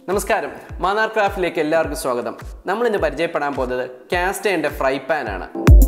നമസ്കാരം മാന്നാർ ക്രാഫ്റ്റിലേക്ക് എല്ലാവർക്കും സ്വാഗതം നമ്മൾ ഇന്ന് പരിചയപ്പെടാൻ പോകുന്നത് കാസ്റ്റേൻ്റെ ഫ്രൈ പാൻ ആണ്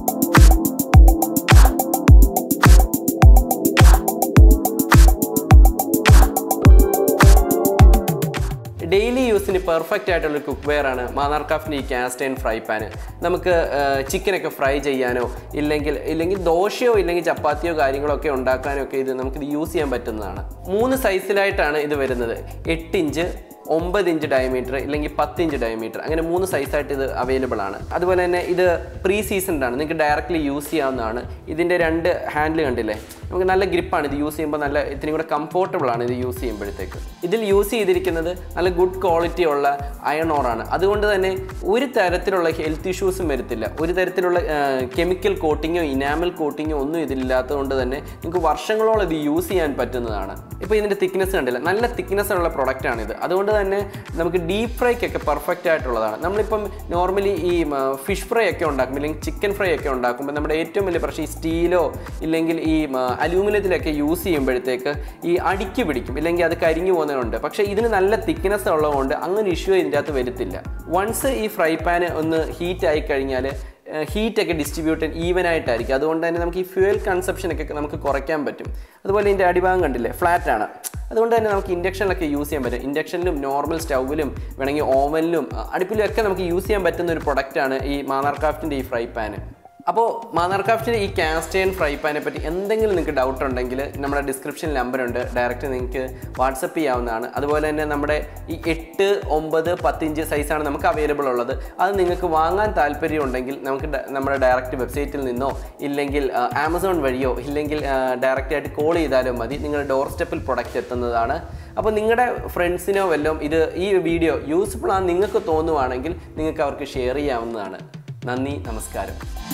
ഡെയിലി യൂസിന് പെർഫെക്റ്റ് ആയിട്ടുള്ള കുക്ക് വെയർ ആണ് മാന്നാർ ക്രാഫ്റ്റിൻ്റെ ഈ കാസ്റ്റൈൻ ഫ്രൈ പാന് നമുക്ക് ചിക്കനൊക്കെ ഫ്രൈ ചെയ്യാനോ ഇല്ലെങ്കിൽ ഇല്ലെങ്കിൽ ദോശയോ ഇല്ലെങ്കിൽ ചപ്പാത്തിയോ കാര്യങ്ങളോ ഒക്കെ ഉണ്ടാക്കാനോ ഒക്കെ ഇത് നമുക്കിത് യൂസ് ചെയ്യാൻ പറ്റുന്നതാണ് മൂന്ന് സൈസിലായിട്ടാണ് ഇത് വരുന്നത് എട്ട് ഇഞ്ച് ഒമ്പത് ഇഞ്ച് ഡയമീറ്റർ ഇല്ലെങ്കിൽ പത്ത് ഇഞ്ച് ഡയമീറ്റർ അങ്ങനെ മൂന്ന് സൈസായിട്ട് ഇത് അവൈലബിൾ ആണ് അതുപോലെ തന്നെ ഇത് പ്രീ സീസൺഡ് ആണ് നിങ്ങൾക്ക് ഡയറക്റ്റ്ലി യൂസ് ചെയ്യാവുന്നതാണ് ഇതിൻ്റെ രണ്ട് ഹാൻഡിൽ കണ്ടില്ലേ നമുക്ക് നല്ല ഗ്രിപ്പാണ് ഇത് യൂസ് ചെയ്യുമ്പോൾ നല്ല ഇത്തിരി കൂടെ കംഫോർട്ടബിൾ ആണ് ഇത് യൂസ് ചെയ്യുമ്പോഴത്തേക്ക് ഇതിൽ യൂസ് ചെയ്തിരിക്കുന്നത് നല്ല ഗുഡ് ക്വാളിറ്റി ഉള്ള അയൺ ഓറാണ് അതുകൊണ്ട് തന്നെ ഒരു തരത്തിലുള്ള ഹെൽത്ത് ഇഷ്യൂസും വരത്തില്ല ഒരു തരത്തിലുള്ള കെമിക്കൽ കോട്ടിങ്ങോ ഇനാമൽ കോട്ടിങ്ങോ ഒന്നും ഇതിലില്ലാത്തതുകൊണ്ട് തന്നെ നിങ്ങൾക്ക് വർഷങ്ങളോളം ഇത് യൂസ് ചെയ്യാൻ പറ്റുന്നതാണ് ഇപ്പോൾ ഇതിൻ്റെ തിക്നെസ് കണ്ടില്ല നല്ല തിക്നെസ് ഉള്ള പ്രൊഡക്റ്റ് ആണ് ഇത് അതുകൊണ്ട് തന്നെ നമുക്ക് ഡീപ് ഫ്രൈക്കൊക്കെ പെർഫെക്റ്റ് ആയിട്ടുള്ളതാണ് നമ്മളിപ്പം നോർമലി ഈ ഫിഷ് ഫ്രൈ ഒക്കെ ഉണ്ടാക്കും അല്ലെങ്കിൽ ചിക്കൻ ഫ്രൈ ഒക്കെ ഉണ്ടാക്കുമ്പോൾ നമ്മുടെ ഏറ്റവും വലിയ പ്രശ്നം ഈ സ്റ്റീലോ ഇല്ലെങ്കിൽ ഈ അലൂമിനിയത്തിലൊക്കെ യൂസ് ചെയ്യുമ്പോഴത്തേക്ക് ഈ അടിക്ക് പിടിക്കും ഇല്ലെങ്കിൽ അത് കരിഞ്ഞു പോകുന്നതുകൊണ്ട് പക്ഷേ ഇതിന് നല്ല തിക്നെസ് ഉള്ളതുകൊണ്ട് അങ്ങനെ ഇഷ്യൂ ഇതിൻ്റെ അകത്ത് വരത്തില്ല വൺസ് ഈ ഫ്രൈ പാന് ഒന്ന് ഹീറ്റ് ആയി കഴിഞ്ഞാൽ ഹീറ്റൊക്കെ ഡിസ്ട്രിബ്യൂട്ടഡ് ഈവൻ ആയിട്ടായിരിക്കും അതുകൊണ്ട് തന്നെ നമുക്ക് ഈ ഫ്യൂൽ കൺസപ്ഷനൊക്കെ നമുക്ക് കുറയ്ക്കാൻ പറ്റും അതുപോലെ ഇതിൻ്റെ അടിഭാഗം കണ്ടില്ലേ ഫ്ലാറ്റ് ആണ് അതുകൊണ്ട് തന്നെ നമുക്ക് ഇൻഡക്ഷനിലൊക്കെ യൂസ് ചെയ്യാൻ പറ്റും ഇൻഡക്ഷനിലും നോർമൽ സ്റ്റൗവിലും വേണമെങ്കിൽ ഓവനിലും അടുപ്പിലും ഒക്കെ നമുക്ക് യൂസ് ചെയ്യാൻ പറ്റുന്ന ഒരു പ്രൊഡക്റ്റാണ് ഈ മാന്നാർ ക്രാഫ്റ്റിൻ്റെ ഈ ഫ്രൈ പാന് അപ്പോൾ മാന്നാർ ക്രാഫ്റ്റിൻ്റെ ഈ കാസ്റ്റേൺ ഫ്രൈ പാനെ പറ്റി എന്തെങ്കിലും നിങ്ങൾക്ക് ഡൗട്ട് ഉണ്ടെങ്കിൽ നമ്മുടെ ഡിസ്ക്രിപ്ഷൻ നമ്പറുണ്ട് ഡയറക്റ്റ് നിങ്ങൾക്ക് വാട്സപ്പ് ചെയ്യാവുന്നതാണ് അതുപോലെ തന്നെ നമ്മുടെ ഈ എട്ട് ഒമ്പത് പത്തിഞ്ച് സൈസാണ് നമുക്ക് അവൈലബിൾ ഉള്ളത് അത് നിങ്ങൾക്ക് വാങ്ങാൻ താല്പര്യം ഉണ്ടെങ്കിൽ നമുക്ക് ഡ- നമ്മുടെ ഡയറക്റ്റ് വെബ്സൈറ്റിൽ നിന്നോ ഇല്ലെങ്കിൽ ആമസോൺ വഴിയോ ഇല്ലെങ്കിൽ ഡയറക്റ്റ് ആയിട്ട് കോൾ ചെയ്താലോ മതി നിങ്ങളുടെ ഡോർ സ്റ്റെപ്പിൽ പ്രൊഡക്റ്റ് എത്തുന്നതാണ് അപ്പോൾ നിങ്ങളുടെ ഫ്രണ്ട്സിനോ വല്ലതും ഇത് ഈ വീഡിയോ യൂസ്ഫുൾ ആണെന്ന് നിങ്ങൾക്ക് തോന്നുവാണെങ്കിൽ നിങ്ങൾക്ക് അവർക്ക് ഷെയർ ചെയ്യാവുന്നതാണ് നന്ദി നമസ്കാരം